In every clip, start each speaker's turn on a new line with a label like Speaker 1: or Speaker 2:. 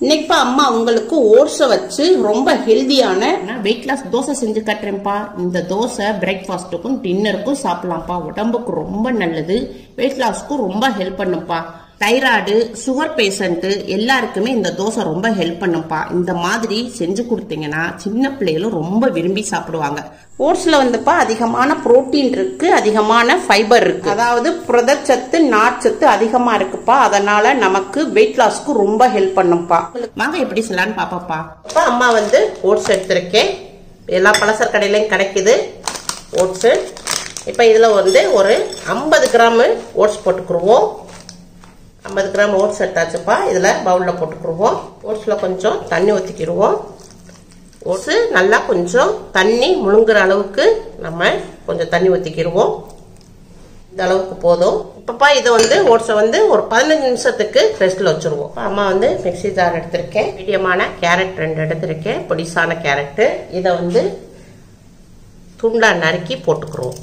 Speaker 1: இன்னைக்குப்பா அம்மா உங்களுக்கு ஓட்ஸை வச்சு ரொம்ப ஹெல்தியான வெயிட் லாஸ் தோசை செஞ்சு கட்டுறேன்ப்பா இந்த தோசை பிரேக்ஃபாஸ்ட்டுக்கும் டின்னருக்கும் சாப்பிடலாம்ப்பா உடம்புக்கு ரொம்ப நல்லது வெயிட் லாஸ்க்கும் ரொம்ப ஹெல்ப் பண்ணும்ப்பா தைராய்டு சுகர் பேஷண்ட்டு எல்லாருக்குமே இந்த தோசை ரொம்ப ஹெல்ப் பண்ணும்ப்பா இந்த மாதிரி செஞ்சு கொடுத்தீங்கன்னா சின்ன பிள்ளைகளும் ரொம்ப விரும்பி சாப்பிடுவாங்க ஓட்ஸ்ல வந்துப்பா அதிகமான புரோட்டீன் இருக்கு அதிகமான ஃபைபர் இருக்கு அதாவது புரதச்சத்து நார்ச்சத்து அதிகமா இருக்குப்பா அதனால நமக்கு வெயிட் லாஸ்க்கு ரொம்ப ஹெல்ப் பண்ணும்ப்பா வாங்க எப்படி சொல்லலான்னு பாப்பாப்பா
Speaker 2: இப்போ அம்மா வந்து ஓட்ஸ் எடுத்திருக்கேன் எல்லா பலசர் கடையிலையும் கிடைக்குது ஓட்ஸு இப்போ இதில் வந்து ஒரு ஐம்பது கிராமு ஓட்ஸ் போட்டுக்குருவோம் ஐம்பது கிராம் ஓட்ஸ் எடுத்தாச்சுப்பா இதில் பவுலில் போட்டுக்குருவோம் ஓட்ஸில் கொஞ்சம் தண்ணி ஊற்றிக்கிடுவோம் ஓட்ஸு நல்லா கொஞ்சம் தண்ணி முழுங்குற அளவுக்கு நம்ம கொஞ்சம் தண்ணி ஊற்றிக்கிடுவோம் இந்த அளவுக்கு போதும் இப்பப்பா இதை வந்து ஓட்ஸை வந்து ஒரு பதினஞ்சு நிமிஷத்துக்கு ரெஸ்ட்டில் வச்சுருவோம் இப்ப அம்மா வந்து மிக்ஸி ஜார் எடுத்திருக்கேன் மீடியமான கேரட் ரெண்டு எடுத்திருக்கேன் பொடிசான கேரட்டு இதை வந்து துண்டா நறுக்கி போட்டுக்குருவோம்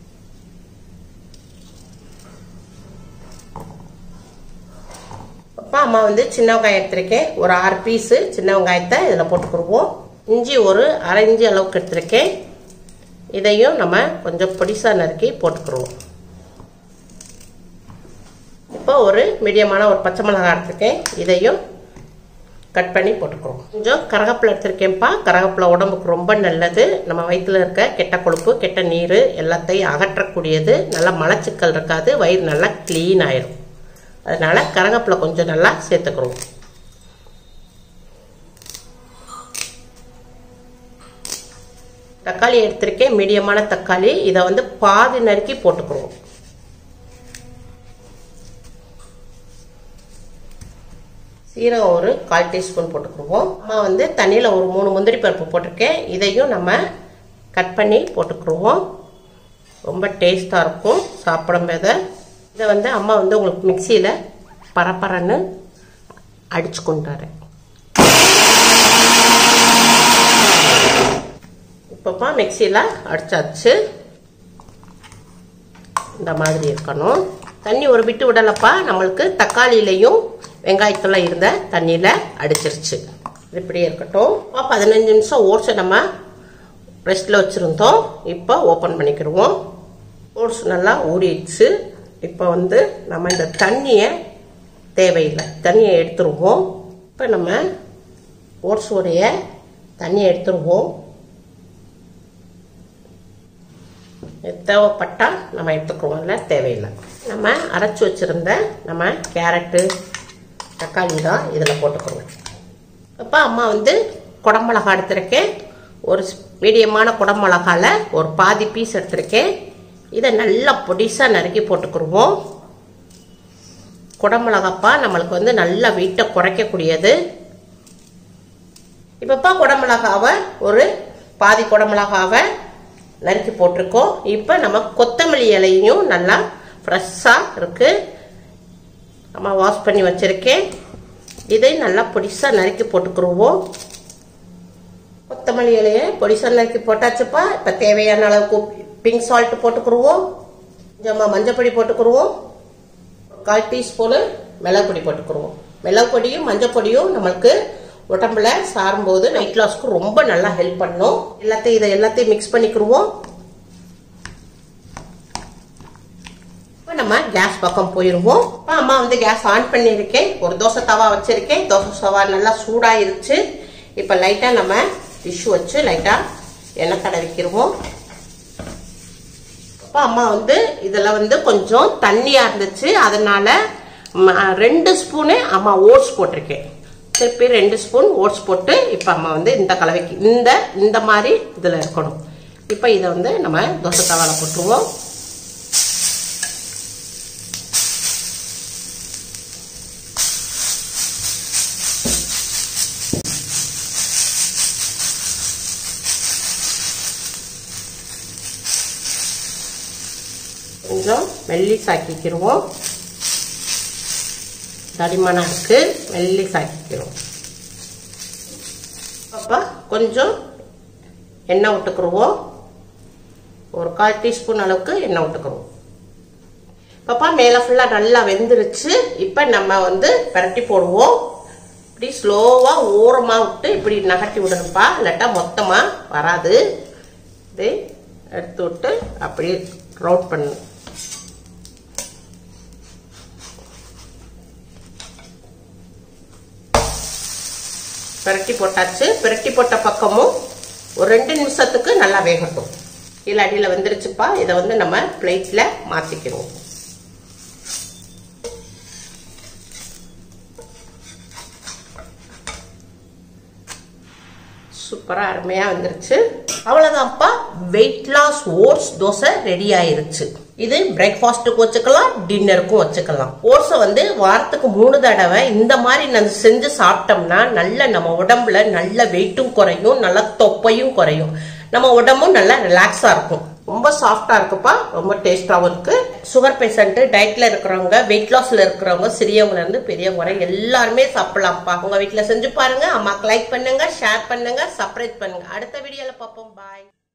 Speaker 2: அப்பா அம்மா வந்து சின்ன வெங்காயம் எடுத்திருக்கேன் ஒரு ஆறு பீஸு சின்ன வெங்காயத்தை இதில் போட்டுக்குருவோம் இஞ்சி ஒரு அரை இஞ்சி அளவுக்கு எடுத்திருக்கேன் இதையும் நம்ம கொஞ்சம் பொடிசா நறுக்கி போட்டுக்குருவோம் இப்போ ஒரு மீடியமான ஒரு பச்சை மிளகாய் எடுத்திருக்கேன் இதையும் கட் பண்ணி போட்டுக்குறோம் கொஞ்சம் கரகப்பில் எடுத்திருக்கேன்ப்பா கரகப்பில் உடம்புக்கு ரொம்ப நல்லது நம்ம வயிற்றில் இருக்க கெட்ட கொழுப்பு கெட்ட நீர் எல்லாத்தையும் அகற்றக்கூடியது நல்லா மலச்சிக்கல் இருக்காது வயிறு நல்லா க்ளீன் ஆயிரும் அதனால கரகப்பில் கொஞ்சம் நல்லா சேர்த்துக்கிறோம் தக்காளி எடுத்திருக்கேன் மீடியமான தக்காளி இதை வந்து பாதி நறுக்கி போட்டுக்கிறோம் சீரகம் ஒரு கால் டீஸ்பூன் போட்டுக்குருவோம் அம்மா வந்து தண்ணியில் ஒரு மூணு முந்திரி பருப்பு போட்டிருக்கேன் இதையும் நம்ம கட் பண்ணி போட்டுக்குருவோம் ரொம்ப டேஸ்ட்டாக இருக்கும் சாப்பிடும் போது இதை வந்து அம்மா வந்து உங்களுக்கு மிக்சியில் பரப்பரன்னு அடிச்சு கொண்டு வரேன் இப்போப்பா மிக்சியில் அடிச்சாச்சு இந்த மாதிரி இருக்கணும் தண்ணி ஒரு விட்டு விடலப்பா நம்மளுக்கு தக்காளியிலையும் வெங்காயத்தில் இருந்த தண்ணியில் அடிச்சிருச்சு இது இப்படியே இருக்கட்டும் இப்போ பதினஞ்சு நிமிஷம் ஓட்ஸை நம்ம ரெஸ்ட்டில் வச்சுருந்தோம் இப்போ ஓப்பன் பண்ணிக்கிடுவோம் ஓட்ஸ் நல்லா ஊறிடுச்சு இப்போ வந்து நம்ம இந்த தண்ணியை தேவையில்லை தண்ணியை எடுத்துருவோம் இப்போ நம்ம ஓட்ஸோடைய தண்ணியை எடுத்துருவோம் தேவைப்பட்டால் நம்ம எடுத்துக்குவோம் இல்லை தேவையில்லை நம்ம அரைச்சி வச்சுருந்த நம்ம கேரட்டு தக்காளி தான் இதில் போட்டுக்குவோம் இப்போ அம்மா வந்து குடமிளகா எடுத்திருக்கேன் ஒரு மீடியமான குடமிளகால ஒரு பாதி பீஸ் எடுத்திருக்கேன் இதை நல்லா பொடிசாக நறுக்கி போட்டுக்குருவோம் குடமிளகாப்பா நம்மளுக்கு வந்து நல்லா வீட்டை குறைக்கக்கூடியது இப்பப்பா குடமிளகாவை ஒரு பாதி குடமிளகாவை நறுக்கி போட்டிருக்கோம் இப்போ நம்ம கொத்தமல்லி இலையும் நல்லா ஃப்ரெஷ்ஷாக இருக்குது நம்ம வாஷ் பண்ணி வச்சுருக்கேன் இதை நல்லா பொடிசாக நறுக்கி போட்டுக்குருவோம் கொத்தமல்லி இலையை பொடிசாக நறுக்கி போட்டாச்சுப்பா இப்போ தேவையான அளவுக்கு பிங்க் சால்ட் போட்டுக்குருவோம் கொஞ்சமாக மஞ்சப்பொடி போட்டுக்குருவோம் கால் டீஸ்பூனு மிளகுப்பொடி போட்டுக்குருவோம் மிளகுப்பொடியும் மஞ்சப்பொடியும் நம்மளுக்கு உடம்புல சாரும்போது வெயிட் லாஸ்க்கு ரொம்ப நல்லா ஹெல்ப் பண்ணும் எல்லாத்தையும் இதை எல்லாத்தையும் மிக்ஸ் பண்ணிக்கிருவோம் இப்போ நம்ம கேஸ் பக்கம் போயிடுவோம் இப்போ அம்மா வந்து கேஸ் ஆன் பண்ணியிருக்கேன் ஒரு தோசை தவா வச்சிருக்கேன் தோசை தவா நல்லா சூடாயிருச்சு இப்போ லைட்டாக நம்ம டிஷ்யூ வச்சு லைட்டாக எண்ணெய் தடவிக்கிருவோம் இப்போ அம்மா வந்து இதில் வந்து கொஞ்சம் தண்ணியாக இருந்துச்சு அதனால ரெண்டு ஸ்பூனு அம்மா ஓட்ஸ் போட்டிருக்கேன் திருப்பி ரெண்டு ஸ்பூன் ஓட்ஸ் போட்டு இப்போ அம்மா வந்து இந்த கலவைக்கு இந்த இந்த மாதிரி இதில் இருக்கணும் இப்போ இதை வந்து நம்ம தோசை தவால போட்டுருவோம் கொஞ்சம் மெல்லிசாக்கிக்கிடுவோம் தடிமனாக இருக்கு மெல்லிசாக்கிக்கிறோம் அப்போ கொஞ்சம் எண்ணெய் விட்டுக்குருவோம் ஒரு கால் டீஸ்பூன் அளவுக்கு எண்ணெய் விட்டுக்குருவோம் பாப்பா மேலே ஃபுல்லாக நல்லா வெந்துருச்சு இப்போ நம்ம வந்து பரட்டி போடுவோம் இப்படி ஸ்லோவா ஓரமா விட்டு இப்படி நகட்டி விடணும்ப்பா இல்லாட்டா மொத்தமா வராது இது எடுத்து விட்டு அப்படியே ரவுட் பண்ணணும் பிரட்டி போட்டாச்சு பிரட்டி போட்ட பக்கமும் ஒரு ரெண்டு நிமிஷத்துக்கு நல்லா வேகட்டும் கீழே அடியில் வந்துருச்சுப்பா இதை வந்து நம்ம பிளேட்ல மாத்திக்கிறோம் சூப்பரா அருமையா வந்துருச்சு அவ்வளவுதான்ப்பா weight loss oats dosa ready ஆயிருச்சு இது பிரேக்ஃபாஸ்ட்டுக்கு வச்சுக்கலாம் டின்னருக்கும் வச்சுக்கலாம் ஓட்ஸை வந்து வாரத்துக்கு மூணு தடவை இந்த மாதிரி நம்ம செஞ்சு சாப்பிட்டோம்னா நல்ல நம்ம உடம்புல நல்ல வெயிட்டும் குறையும் நல்ல தொப்பையும் குறையும் நம்ம உடம்பும் நல்லா ரிலாக்ஸா இருக்கும் ரொம்ப சாஃப்டா இருக்குப்பா ரொம்ப டேஸ்டாவும் இருக்கு சுகர் பேஷண்ட் டயட்ல இருக்கிறவங்க வெயிட் லாஸ்ல இருக்கிறவங்க சிறியவங்கல இருந்து பெரியவங்க வரை எல்லாருமே சாப்பிடலாம்ப்பா உங்க வீட்டுல செஞ்சு பாருங்க அம்மாக்கு லைக் பண்ணுங்க ஷேர் பண்ணுங்க சப்ஸ்கிரைப் பண்ணுங்க அடுத்த வீடியோல பார்ப்போம் பாய்